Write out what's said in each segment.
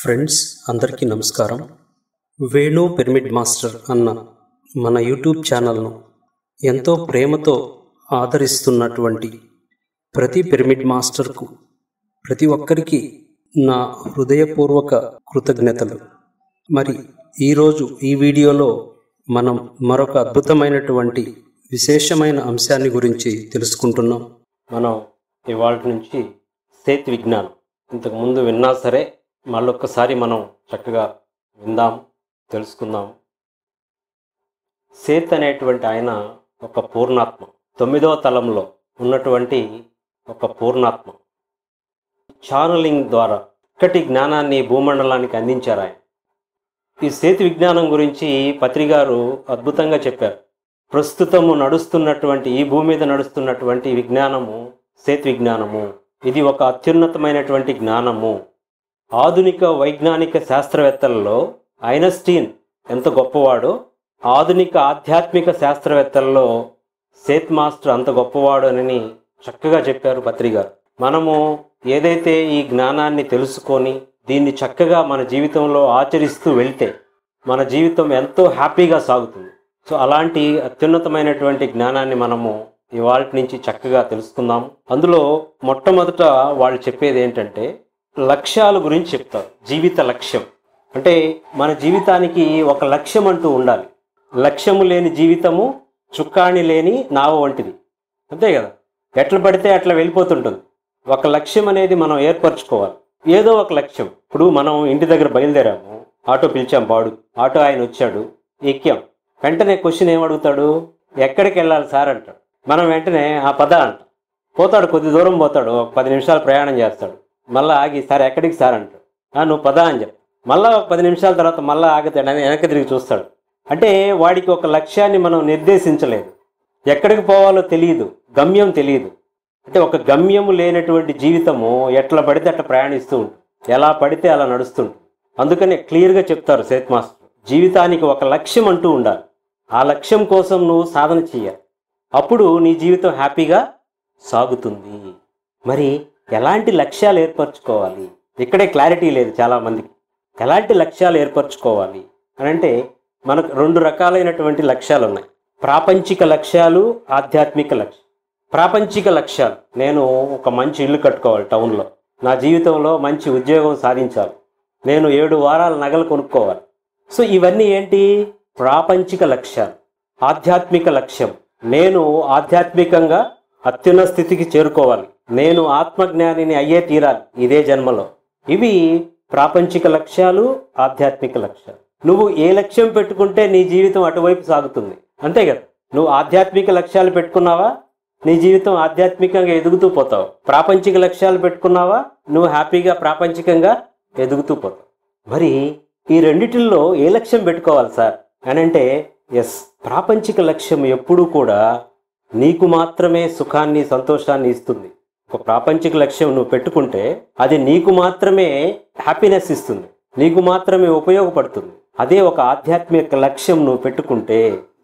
Friends అందరికీ నమస్కారం Venu pyramid master అన్న మన యూట్యూబ్ ఛానల్ను ఎంతో ప్రేమతో ఆదరిస్తున్నటువంటి ప్రతి పిరమిడ్ మాస్టర్కు ప్రతి ఒక్కరికి నా హృదయపూర్వక కృతజ్ఞతలు మరి ఈరోజు ఈ వీడియోలో మనం మరొక అద్భుతమైనటువంటి విశేషమైన అంశాన్ని గురించి తెలుసుకుంటున్నాం మనం ఇవాళ నుంచి సేత్ విజ్ఞానం ఇంతకు ముందు విన్నా సరే మళ్ళొక్కసారి మనం చక్కగా విందాం తెలుసుకుందాం సేత్ అనేటువంటి ఆయన ఒక పూర్ణాత్మ తొమ్మిదవ తలంలో ఉన్నటువంటి ఒక పూర్ణాత్మ ఛానలింగ్ ద్వారా చక్కటి జ్ఞానాన్ని భూమండలానికి అందించారు ఆయన ఈ సేతు విజ్ఞానం గురించి పత్రి గారు అద్భుతంగా చెప్పారు ప్రస్తుతము నడుస్తున్నటువంటి ఈ భూమి మీద నడుస్తున్నటువంటి విజ్ఞానము సేతు విజ్ఞానము ఇది ఒక అత్యున్నతమైనటువంటి జ్ఞానము ఆధునిక వైజ్ఞానిక శాస్త్రవేత్తలలో ఐనస్టీన్ ఎంత గొప్పవాడో ఆధునిక ఆధ్యాత్మిక శాస్త్రవేత్తలలో సేత్ మాస్టర్ అంత గొప్పవాడు అని చక్కగా చెప్పారు పత్రి గారు మనము ఏదైతే ఈ జ్ఞానాన్ని తెలుసుకొని దీన్ని చక్కగా మన జీవితంలో ఆచరిస్తూ వెళ్తే మన జీవితం ఎంతో హ్యాపీగా సాగుతుంది సో అలాంటి అత్యున్నతమైనటువంటి జ్ఞానాన్ని మనము ఇవాళ నుంచి చక్కగా తెలుసుకుందాం అందులో మొట్టమొదట వాళ్ళు చెప్పేది ఏంటంటే లక్ష్యాల గురించి చెప్తారు జీవిత లక్ష్యం అంటే మన జీవితానికి ఒక లక్ష్యం అంటూ ఉండాలి లక్ష్యము లేని జీవితము చుక్కాణి లేని నావ వంటిది అంతే కదా ఎట్లా పడితే అట్లా వెళ్ళిపోతుంటుంది ఒక లక్ష్యం అనేది మనం ఏర్పరచుకోవాలి ఏదో ఒక లక్ష్యం ఇప్పుడు మనం ఇంటి దగ్గర బయలుదేరాము ఆటో పిలిచాం బాడు ఆటో ఆయన వచ్చాడు ఎక్కాం వెంటనే క్వశ్చన్ ఏమడుగుతాడు ఎక్కడికి వెళ్ళాలి సార్ అంటాడు మనం వెంటనే ఆ పద అంట పోతాడు కొద్ది దూరం పోతాడు ఒక పది నిమిషాలు ప్రయాణం చేస్తాడు మళ్ళీ ఆగి సార్ ఎక్కడికి సార్ అంటాడు "ఆ, నువ్వు పద అని చెప్పి మళ్ళీ ఒక పది నిమిషాల తర్వాత మళ్ళీ ఆగుతాడు అని వెనక్కి తిరిగి చూస్తాడు అంటే వాడికి ఒక లక్ష్యాన్ని మనం నిర్దేశించలేదు ఎక్కడికి పోవాలో తెలియదు గమ్యం తెలియదు అంటే ఒక గమ్యము లేనటువంటి జీవితము ఎట్లా పడితే అట్లా ప్రయాణిస్తూ ఉంటుంది ఎలా పడితే అలా నడుస్తుంటుంది అందుకనే క్లియర్గా చెప్తారు సేత్ మాస్టర్ జీవితానికి ఒక లక్ష్యం అంటూ ఉండాలి ఆ లక్ష్యం కోసం నువ్వు సాధన చేయాలి అప్పుడు నీ జీవితం హ్యాపీగా సాగుతుంది మరి ఎలాంటి లక్ష్యాలు ఏర్పరచుకోవాలి ఇక్కడే క్లారిటీ లేదు చాలామందికి ఎలాంటి లక్ష్యాలు ఏర్పరచుకోవాలి అని అంటే మనకు రెండు రకాలైనటువంటి లక్ష్యాలు ఉన్నాయి ప్రాపంచిక లక్ష్యాలు ఆధ్యాత్మిక లక్ష్యం ప్రాపంచిక లక్ష్యాలు నేను ఒక మంచి ఇల్లు కట్టుకోవాలి టౌన్లో నా జీవితంలో మంచి ఉద్యోగం సాధించాలి నేను ఏడు వారాల నగలు కొనుక్కోవాలి సో ఇవన్నీ ఏంటి ప్రాపంచిక లక్ష్యాలు ఆధ్యాత్మిక లక్ష్యం నేను ఆధ్యాత్మికంగా అత్యున్న స్థితికి చేరుకోవాలి నేను ఆత్మజ్ఞానిని అయ్యే తీరాలి ఇదే జన్మలో ఇవి ప్రాపంచిక లక్ష్యాలు ఆధ్యాత్మిక లక్ష్యాలు నువ్వు ఏ లక్ష్యం పెట్టుకుంటే నీ జీవితం అటువైపు సాగుతుంది అంతే కదా నువ్వు ఆధ్యాత్మిక లక్ష్యాలు పెట్టుకున్నావా నీ జీవితం ఆధ్యాత్మికంగా ఎదుగుతూ పోతావు ప్రాపంచిక లక్ష్యాలు పెట్టుకున్నావా నువ్వు హ్యాపీగా ప్రాపంచికంగా ఎదుగుతూ పోతావు మరి ఈ రెండిటిల్లో ఏ లక్ష్యం పెట్టుకోవాలి సార్ అని అంటే ఎస్ ప్రాపంచిక లక్ష్యం ఎప్పుడూ కూడా నీకు మాత్రమే సుఖాన్ని సంతోషాన్ని ఇస్తుంది ఒక ప్రాపంచిక లక్ష్యం నువ్వు పెట్టుకుంటే అది నీకు మాత్రమే హ్యాపీనెస్ ఇస్తుంది నీకు మాత్రమే ఉపయోగపడుతుంది అదే ఒక ఆధ్యాత్మిక లక్ష్యం నువ్వు పెట్టుకుంటే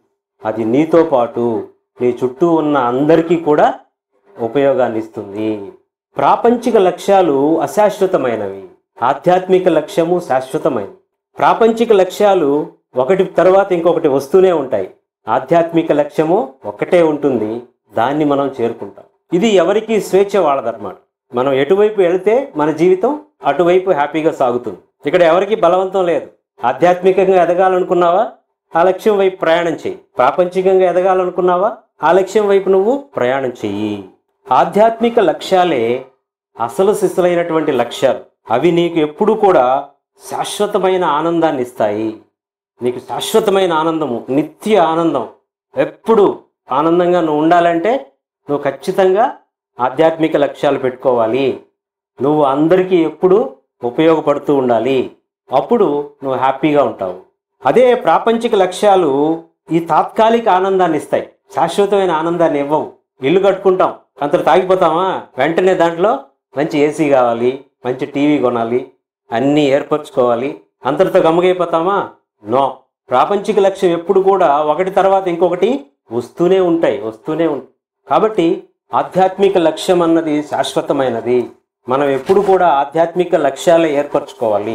అది నీతో పాటు నీ చుట్టూ ఉన్న అందరికీ కూడా ఉపయోగాన్ని ఇస్తుంది ప్రాపంచిక లక్ష్యాలు అశాశ్వతమైనవి ఆధ్యాత్మిక లక్ష్యము శాశ్వతమైనది ప్రాపంచిక లక్ష్యాలు ఒకటి తర్వాత ఇంకొకటి వస్తూనే ఉంటాయి ఆధ్యాత్మిక లక్ష్యము ఒక్కటే ఉంటుంది దాన్ని మనం చేరుకుంటాం ఇది ఎవరికి స్వేచ్ఛ వాళ్ళదన్నమాట మనం ఎటువైపు వెళితే మన జీవితం అటువైపు హ్యాపీగా సాగుతుంది ఇక్కడ ఎవరికి బలవంతం లేదు ఆధ్యాత్మికంగా ఎదగాలనుకున్నావా ఆ లక్ష్యం వైపు ప్రయాణం చెయ్యి ప్రాపంచికంగా ఎదగాలనుకున్నావా ఆ లక్ష్యం వైపు నువ్వు ప్రయాణం చెయ్యి ఆధ్యాత్మిక లక్ష్యాలే అసలు సిసలైనటువంటి లక్ష్యాలు అవి నీకు ఎప్పుడూ కూడా శాశ్వతమైన ఆనందాన్ని ఇస్తాయి నీకు శాశ్వతమైన ఆనందము నిత్య ఆనందం ఎప్పుడు ఆనందంగా నువ్వు ఉండాలంటే నువ్వు ఖచ్చితంగా ఆధ్యాత్మిక లక్ష్యాలు పెట్టుకోవాలి నువ్వు అందరికీ ఎప్పుడు ఉపయోగపడుతూ ఉండాలి అప్పుడు నువ్వు హ్యాపీగా ఉంటావు అదే ప్రాపంచిక లక్ష్యాలు ఈ తాత్కాలిక ఆనందాన్ని ఇస్తాయి శాశ్వతమైన ఆనందాన్ని ఇవ్వవు ఇల్లు కట్టుకుంటాం అంత తాగిపోతామా వెంటనే దాంట్లో మంచి ఏసీ కావాలి మంచి టీవీ కొనాలి అన్నీ ఏర్పరచుకోవాలి అంతటితో గమ్మగైపోతామా నో ప్రాపంచిక లక్ష్యం ఎప్పుడు కూడా ఒకటి తర్వాత ఇంకొకటి వస్తూనే ఉంటాయి వస్తూనే ఉంటాయి కాబట్టి ఆధ్యాత్మిక లక్ష్యం అన్నది శాశ్వతమైనది మనం ఎప్పుడు కూడా ఆధ్యాత్మిక లక్ష్యాలే ఏర్పరచుకోవాలి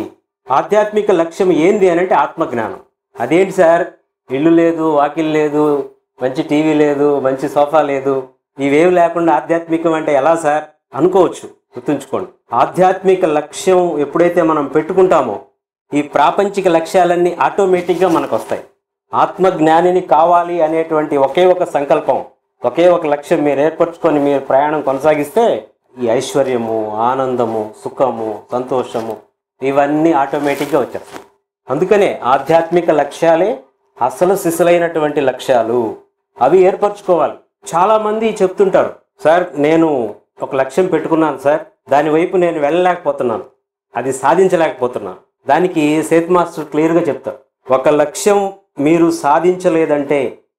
ఆధ్యాత్మిక లక్ష్యం ఏంది అని అంటే ఆత్మజ్ఞానం అదేంటి సార్ ఇల్లు లేదు వాకిల్ లేదు మంచి టీవీ లేదు మంచి సోఫా లేదు ఇవేవి లేకుండా ఆధ్యాత్మికం అంటే ఎలా సార్ అనుకోవచ్చు గుర్తుంచుకోండి ఆధ్యాత్మిక లక్ష్యం ఎప్పుడైతే మనం పెట్టుకుంటామో ఈ ప్రాపంచిక లక్ష్యాలన్నీ ఆటోమేటిక్గా మనకు వస్తాయి ఆత్మజ్ఞానిని కావాలి అనేటువంటి ఒకే ఒక సంకల్పం ఒకే ఒక లక్ష్యం మీరు ఏర్పరచుకొని మీరు ప్రయాణం కొనసాగిస్తే ఈ ఐశ్వర్యము ఆనందము సుఖము సంతోషము ఇవన్నీ ఆటోమేటిక్గా వచ్చేస్తాయి అందుకనే ఆధ్యాత్మిక లక్ష్యాలే అసలు సిసలైనటువంటి లక్ష్యాలు అవి ఏర్పరచుకోవాలి చాలా మంది చెప్తుంటారు సార్ నేను ఒక లక్ష్యం పెట్టుకున్నాను సార్ దాని వైపు నేను వెళ్ళలేకపోతున్నాను అది సాధించలేకపోతున్నాను దానికి సేత్ మాస్టర్ క్లియర్గా చెప్తారు ఒక లక్ష్యం మీరు సాధించలేదంటే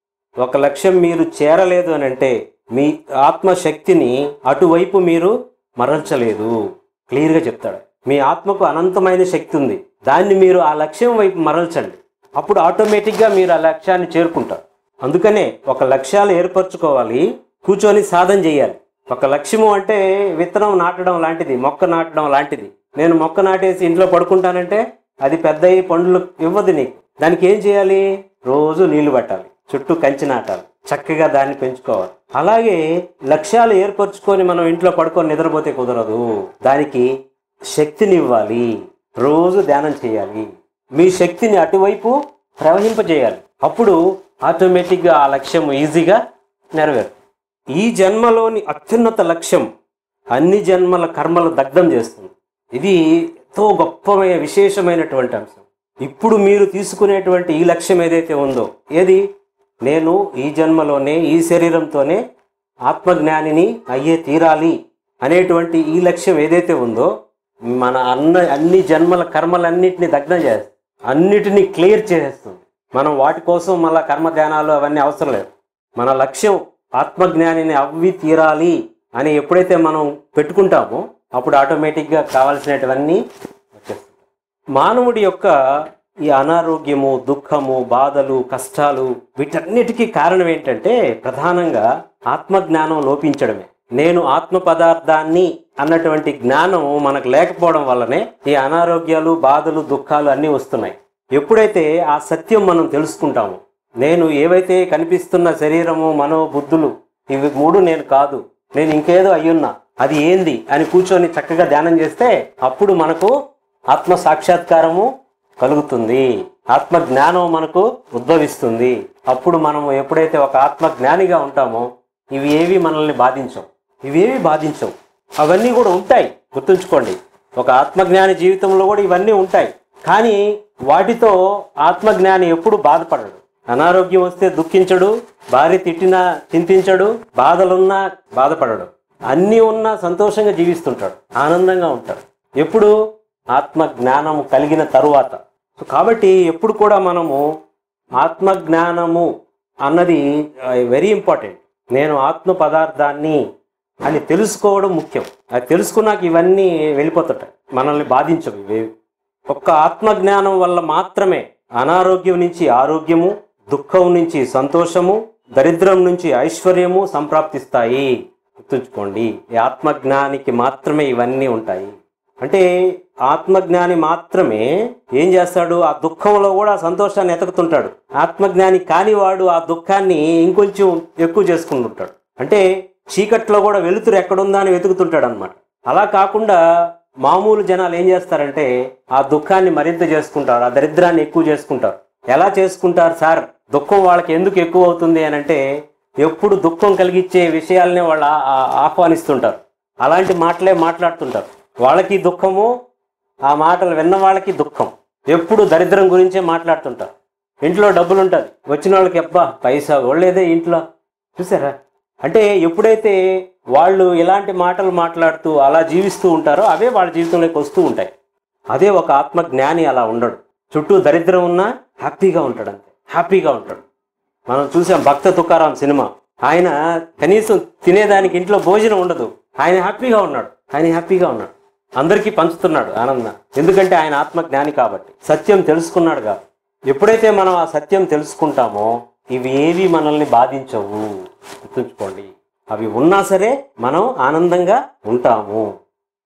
ఒక లక్ష్యం మీరు చేరలేదు అని అంటే మీ ఆత్మశక్తిని అటువైపు మీరు మరల్చలేదు క్లియర్గా చెప్తాడు మీ ఆత్మకు అనంతమైన శక్తి ఉంది దాన్ని మీరు ఆ లక్ష్యం వైపు మరల్చండి అప్పుడు ఆటోమేటిక్గా మీరు ఆ లక్ష్యాన్ని చేరుకుంటారు అందుకనే ఒక లక్ష్యాలు ఏర్పరచుకోవాలి కూర్చొని సాధన చేయాలి ఒక లక్ష్యము అంటే విత్తనం నాటడం లాంటిది మొక్క నాటడం లాంటిది నేను మొక్క నాటేసి ఇంట్లో పడుకుంటానంటే అది పెద్ద అయ్యి పండ్లు ఇవ్వదు నీకు దానికి ఏం చేయాలి రోజు నీళ్లు పట్టాలి చుట్టూ కంచి నాటాలి చక్కగా దాన్ని పెంచుకోవాలి అలాగే లక్ష్యాలు ఏర్పరచుకొని మనం ఇంట్లో పడుకొని నిద్రపోతే కుదరదు దానికి శక్తిని ఇవ్వాలి రోజు ధ్యానం చేయాలి మీ శక్తిని అటువైపు ప్రవహింపజేయాలి అప్పుడు ఆటోమేటిక్గా ఆ లక్ష్యం ఈజీగా నెరవేరు ఈ జన్మలోని అత్యున్నత లక్ష్యం అన్ని జన్మల కర్మలు దగ్ధం చేస్తుంది ఇది ఎంతో గొప్పమైన విశేషమైనటువంటి అంశం ఇప్పుడు మీరు తీసుకునేటువంటి ఈ లక్ష్యం ఏదైతే ఉందో ఏది నేను ఈ జన్మలోనే ఈ శరీరంతోనే ఆత్మజ్ఞానిని అయ్యే తీరాలి అనేటువంటి ఈ లక్ష్యం ఏదైతే ఉందో మన అన్న అన్ని జన్మల కర్మలన్నిటిని దగ్ధం చేస్తుంది అన్నిటినీ క్లియర్ చేసేస్తుంది మనం వాటి కోసం మళ్ళా కర్మ ధ్యానాలు అవన్నీ అవసరం లేదు మన లక్ష్యం ఆత్మజ్ఞానిని అవ్వి తీరాలి అని ఎప్పుడైతే మనం పెట్టుకుంటామో అప్పుడు ఆటోమేటిక్గా కావాల్సినటువన్నీ వచ్చేస్తాయి మానవుడి యొక్క ఈ అనారోగ్యము దుఃఖము బాధలు కష్టాలు వీటన్నిటికీ కారణం ఏంటంటే ప్రధానంగా ఆత్మజ్ఞానం లోపించడమే నేను ఆత్మ పదార్థాన్ని అన్నటువంటి జ్ఞానం మనకు లేకపోవడం వల్లనే ఈ అనారోగ్యాలు బాధలు దుఃఖాలు అన్నీ వస్తున్నాయి ఎప్పుడైతే ఆ సత్యం మనం తెలుసుకుంటామో నేను ఏవైతే కనిపిస్తున్న శరీరము మనో బుద్ధులు ఇవి మూడు నేను కాదు నేను ఇంకేదో అయ్యున్నా అది ఏంది అని కూర్చొని చక్కగా ధ్యానం చేస్తే అప్పుడు మనకు ఆత్మ సాక్షాత్కారము కలుగుతుంది ఆత్మ జ్ఞానం మనకు ఉద్భవిస్తుంది అప్పుడు మనము ఎప్పుడైతే ఒక ఆత్మ జ్ఞానిగా ఉంటామో ఇవి ఏవి మనల్ని బాధించవు ఇవేవి బాధించవు అవన్నీ కూడా ఉంటాయి గుర్తుంచుకోండి ఒక ఆత్మజ్ఞాని జీవితంలో కూడా ఇవన్నీ ఉంటాయి కానీ వాటితో ఆత్మజ్ఞాని ఎప్పుడు బాధపడడు అనారోగ్యం వస్తే దుఃఖించడు భార్య తిట్టినా చింతించడు బాధలున్నా బాధపడడు అన్నీ ఉన్నా సంతోషంగా జీవిస్తుంటాడు ఆనందంగా ఉంటాడు ఎప్పుడు ఆత్మ జ్ఞానము కలిగిన తరువాత సో కాబట్టి ఎప్పుడు కూడా మనము ఆత్మ జ్ఞానము అన్నది వెరీ ఇంపార్టెంట్ నేను ఆత్మ పదార్థాన్ని అని తెలుసుకోవడం ముఖ్యం అది తెలుసుకున్నాక ఇవన్నీ వెళ్ళిపోతుంటాయి మనల్ని బాధించవు ఇవేవి ఒక్క ఆత్మ జ్ఞానం వల్ల మాత్రమే అనారోగ్యం నుంచి ఆరోగ్యము దుఃఖం నుంచి సంతోషము దరిద్రం నుంచి ఐశ్వర్యము సంప్రాప్తిస్తాయి గుర్తుంచుకోండి ఈ ఆత్మజ్ఞానికి మాత్రమే ఇవన్నీ ఉంటాయి అంటే ఆత్మజ్ఞాని మాత్రమే ఏం చేస్తాడు ఆ దుఃఖంలో కూడా సంతోషాన్ని ఎతుకుతుంటాడు ఆత్మజ్ఞాని కానివాడు ఆ దుఃఖాన్ని ఇంకొంచెం ఎక్కువ చేసుకుంటుంటాడు అంటే చీకట్లో కూడా వెలుతురు ఎక్కడుందా అని వెతుకుతుంటాడు అనమాట అలా కాకుండా మామూలు జనాలు ఏం చేస్తారంటే ఆ దుఃఖాన్ని మరింత చేసుకుంటారు ఆ దరిద్రాన్ని ఎక్కువ చేసుకుంటారు ఎలా చేసుకుంటారు సార్ దుఃఖం వాళ్ళకి ఎందుకు ఎక్కువ అవుతుంది అని అంటే ఎప్పుడు దుఃఖం కలిగించే విషయాలనే వాళ్ళు ఆ- ఆ- ఆహ్వానిస్తుంటారు అలాంటి మాటలే మాట్లాడుతుంటారు వాళ్ళకి దుఃఖము ఆ మాటలు విన్న వాళ్ళకి దుఃఖం ఎప్పుడు దరిద్రం గురించే మాట్లాడుతుంటారు ఇంట్లో డబ్బులు ఉంటుంది వచ్చిన వాళ్ళకి అబ్బా పైసా వాళ్ళేదే ఇంట్లో చూసారా అంటే ఎప్పుడైతే వాళ్ళు ఇలాంటి మాటలు మాట్లాడుతూ అలా జీవిస్తూ ఉంటారో అవే వాళ్ళ జీవితంలోకి వస్తూ ఉంటాయి అదే ఒక ఆత్మ జ్ఞాని అలా ఉండడు చుట్టూ దరిద్రం ఉన్నా హ్యాపీగా ఉంటాడు అంతే హ్యాపీగా ఉంటాడు మనం చూసాం భక్త తుకారాం సినిమా ఆయన కనీసం తినేదానికి ఇంట్లో భోజనం ఉండదు ఆయన హ్యాపీగా ఉన్నాడు ఆయన హ్యాపీగా ఉన్నాడు అందరికీ పంచుతున్నాడు ఆనంద ఎందుకంటే ఆయన ఆత్మ జ్ఞాని కాబట్టి సత్యం తెలుసుకున్నాడు కాబట్టి ఎప్పుడైతే మనం ఆ సత్యం తెలుసుకుంటామో ఇవి ఏవి మనల్ని బాధించవు గుర్తుంచుకోండి అవి ఉన్నా సరే మనం ఆనందంగా ఉంటాము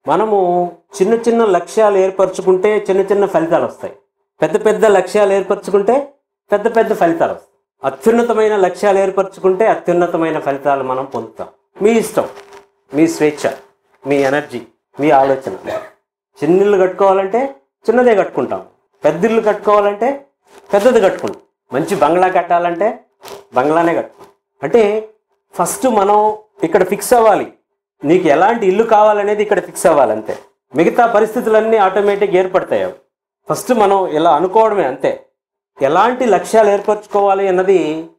మనము చిన్న చిన్న లక్ష్యాలు ఏర్పరచుకుంటే చిన్న చిన్న ఫలితాలు వస్తాయి పెద్ద పెద్ద లక్ష్యాలు ఏర్పరచుకుంటే పెద్ద పెద్ద ఫలితాలు వస్తాయి అత్యున్నతమైన లక్ష్యాలు ఏర్పరచుకుంటే అత్యున్నతమైన ఫలితాలు మనం పొందుతాం మీ ఇష్టం మీ స్వేచ్ఛ మీ ఎనర్జీ మీ ఆలోచన చిన్నిళ్ళు కట్టుకోవాలంటే చిన్నదే కట్టుకుంటాం పెద్దిళ్ళు కట్టుకోవాలంటే పెద్దది కట్టుకుంటాం మంచి బంగ్లా కట్టాలంటే బంగ్లానే కట్టుకుంటాం అంటే ఫస్ట్ మనం ఇక్కడ ఫిక్స్ అవ్వాలి నీకు ఎలాంటి ఇల్లు కావాలనేది ఇక్కడ ఫిక్స్ అవ్వాలి అంతే మిగతా పరిస్థితులన్నీ ఆటోమేటిక్ ఏర్పడతాయి అవి ఫస్ట్ మనం ఇలా అనుకోవడమే అంతే ఎలాంటి లక్ష్యాలు ఏర్పరచుకోవాలి అన్నది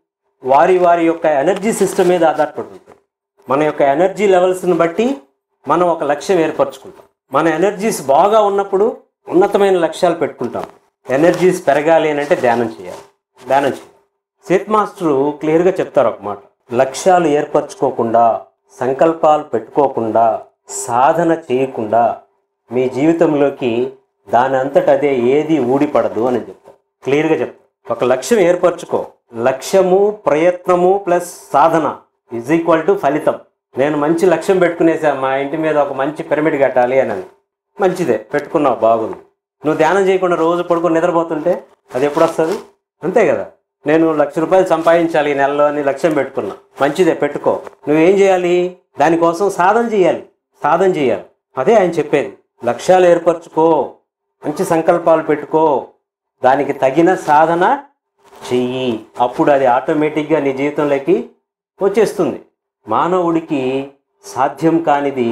వారి వారి యొక్క ఎనర్జీ సిస్టమ్ మీద ఆధారపడి ఉంటుంది మన యొక్క ఎనర్జీ లెవెల్స్ని బట్టి మనం ఒక లక్ష్యం ఏర్పరచుకుంటాం మన ఎనర్జీస్ బాగా ఉన్నప్పుడు ఉన్నతమైన లక్ష్యాలు పెట్టుకుంటాం ఎనర్జీస్ పెరగాలి అని అంటే ధ్యానం చేయాలి ధ్యానం చేయాలి సేత్ మాస్టరు క్లియర్గా చెప్తారు ఒక మాట లక్ష్యాలు ఏర్పరచుకోకుండా సంకల్పాలు పెట్టుకోకుండా సాధన చేయకుండా మీ జీవితంలోకి దాని అంతట అదే ఏది ఊడిపడదు అని చెప్తారు క్లియర్గా చెప్తారు ఒక లక్ష్యం ఏర్పరచుకో లక్ష్యము ప్రయత్నము ప్లస్ సాధన ఇజ్ ఈక్వల్ టు ఫలితం నేను మంచి లక్ష్యం పెట్టుకునేసా మా ఇంటి మీద ఒక మంచి పిరమిడ్ కట్టాలి అని అని. మంచిదే పెట్టుకున్నావు బాగుంది నువ్వు ధ్యానం చేయకుండా రోజు పడుకొని నిద్రపోతుంటే అది ఎప్పుడు వస్తుంది అంతే కదా నేను లక్ష రూపాయలు సంపాదించాలి ఈ నెలలో అని లక్ష్యం పెట్టుకున్నా మంచిదే పెట్టుకో నువ్వేం చేయాలి దానికోసం సాధన చేయాలి సాధన చేయాలి అదే ఆయన చెప్పేది లక్ష్యాలు ఏర్పరచుకో మంచి సంకల్పాలు పెట్టుకో దానికి తగిన సాధన చెయ్యి అప్పుడు అది ఆటోమేటిక్గా నీ జీవితంలోకి వచ్చేస్తుంది మానవుడికి సాధ్యం కానిది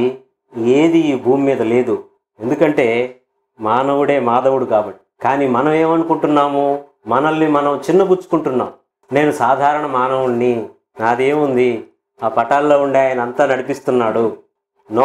ఏది ఈ భూమి మీద లేదు ఎందుకంటే మానవుడే మాధవుడు కాబట్టి కానీ మనం ఏమనుకుంటున్నాము మనల్ని మనం చిన్నబుచ్చుకుంటున్నాం నేను సాధారణ మానవుణ్ణి నాదేముంది ఆ పటాల్లో ఉండే ఆయన అంతా నడిపిస్తున్నాడు నో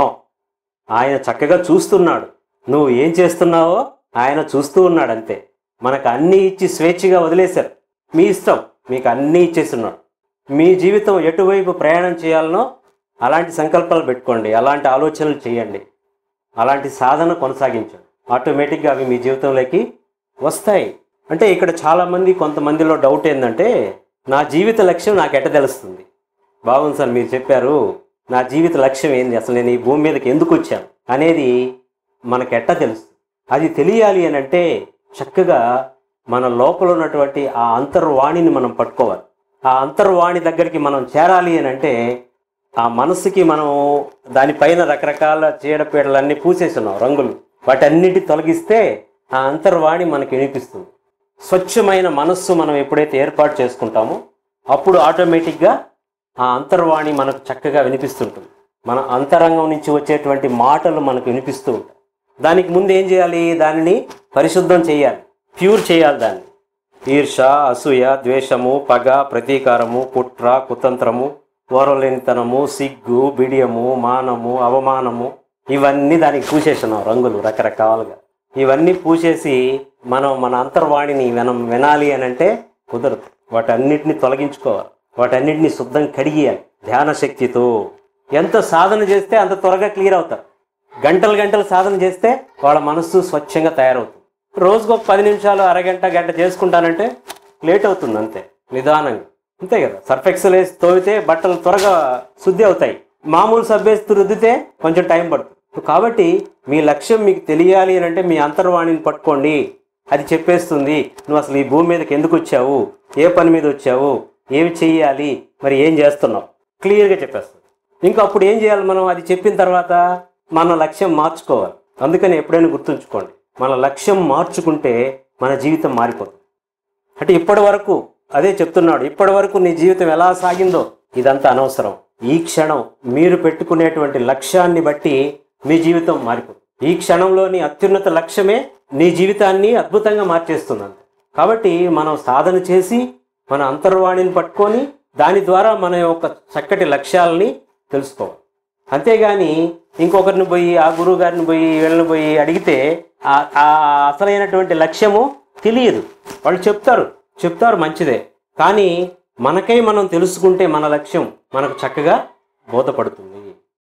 ఆయన చక్కగా చూస్తున్నాడు నువ్వు ఏం చేస్తున్నావో ఆయన చూస్తూ ఉన్నాడు అంతే మనకు అన్నీ ఇచ్చి స్వేచ్ఛగా వదిలేశారు మీ ఇష్టం మీకు అన్నీ ఇచ్చేస్తున్నాడు మీ జీవితం ఎటువైపు ప్రయాణం చేయాలనో అలాంటి సంకల్పాలు పెట్టుకోండి అలాంటి ఆలోచనలు చేయండి అలాంటి సాధన కొనసాగించండి ఆటోమేటిక్గా అవి మీ జీవితంలోకి వస్తాయి అంటే ఇక్కడ చాలామంది కొంతమందిలో డౌట్ ఏంటంటే నా జీవిత లక్ష్యం నాకు ఎట్ట తెలుస్తుంది బాగుంది సార్ మీరు చెప్పారు నా జీవిత లక్ష్యం ఏంది అసలు నేను ఈ భూమి మీదకి ఎందుకు వచ్చాను అనేది మనకెట్ట తెలుస్తుంది అది తెలియాలి అని అంటే చక్కగా మన లోపల ఉన్నటువంటి ఆ అంతర్వాణిని మనం పట్టుకోవాలి ఆ అంతర్వాణి దగ్గరికి మనం చేరాలి అని అంటే ఆ మనసుకి మనం దానిపైన రకరకాల చీడపీడలన్నీ పూసేస్తున్నాం రంగులు వాటన్నిటి తొలగిస్తే ఆ అంతర్వాణి మనకి వినిపిస్తుంది స్వచ్ఛమైన మనస్సు మనం ఎప్పుడైతే ఏర్పాటు చేసుకుంటామో అప్పుడు ఆటోమేటిక్గా ఆ అంతర్వాణి మనకు చక్కగా వినిపిస్తుంటుంది మన అంతరంగం నుంచి వచ్చేటువంటి మాటలు మనకు వినిపిస్తూ ఉంటాయి దానికి ముందు ఏం చేయాలి దానిని పరిశుద్ధం చేయాలి ప్యూర్ చేయాలి దాన్ని ఈర్ష అసూయ ద్వేషము పగ ప్రతీకారము కుట్ర కుతంత్రము ఓరలేనితనము సిగ్గు బిడియము మానము అవమానము ఇవన్నీ దానికి పూసేస్తున్నాం రంగులు రకరకాలుగా ఇవన్నీ పూసేసి మనం మన అంతర్వాణిని మనం వినాలి అని అంటే కుదరదు వాటన్నిటిని తొలగించుకోవాలి వాటన్నిటిని శుద్ధం కడిగియాలి ధ్యాన శక్తితో ఎంత సాధన చేస్తే అంత త్వరగా క్లియర్ అవుతారు గంటలు గంటలు సాధన చేస్తే వాళ్ళ మనస్సు స్వచ్ఛంగా తయారవుతుంది రోజుకు ఒక పది నిమిషాలు అరగంట గంట చేసుకుంటానంటే లేట్ అవుతుంది అంతే నిదానంగా అంతే కదా సర్ఫెక్సల్ వేసి తోవితే బట్టలు త్వరగా శుద్ధి అవుతాయి మామూలు సబ్బేసి రుద్దితే కొంచెం టైం పడుతుంది కాబట్టి మీ లక్ష్యం మీకు తెలియాలి అని అంటే మీ అంతర్వాణిని పట్టుకోండి అది చెప్పేస్తుంది నువ్వు అసలు ఈ భూమి మీదకి ఎందుకు వచ్చావు ఏ పని మీద వచ్చావు ఏమి చెయ్యాలి మరి ఏం చేస్తున్నావు క్లియర్గా చెప్పేస్తుంది ఇంకా అప్పుడు ఏం చేయాలి మనం అది చెప్పిన తర్వాత మన లక్ష్యం మార్చుకోవాలి అందుకని ఎప్పుడైనా గుర్తుంచుకోండి మన లక్ష్యం మార్చుకుంటే మన జీవితం మారిపోతుంది అంటే ఇప్పటి వరకు అదే చెప్తున్నాడు ఇప్పటి వరకు నీ జీవితం ఎలా సాగిందో ఇదంతా అనవసరం ఈ క్షణం మీరు పెట్టుకునేటువంటి లక్ష్యాన్ని బట్టి మీ జీవితం మారిపోతుంది ఈ క్షణంలోని అత్యున్నత లక్ష్యమే నీ జీవితాన్ని అద్భుతంగా మార్చేస్తుంది అంతే. కాబట్టి మనం సాధన చేసి మన అంతర్వాణిని పట్టుకొని దాని ద్వారా మన యొక్క చక్కటి లక్ష్యాలని తెలుసుకోవాలి అంతేగాని ఇంకొకరిని పోయి ఆ గురువు గారిని పోయి వీళ్ళని పోయి అడిగితే ఆ- ఆ అసలైనటువంటి లక్ష్యము తెలియదు వాళ్ళు చెప్తారు చెప్తారు మంచిదే కానీ మనకై మనం తెలుసుకుంటే మన లక్ష్యం మనకు చక్కగా బోధపడుతుంది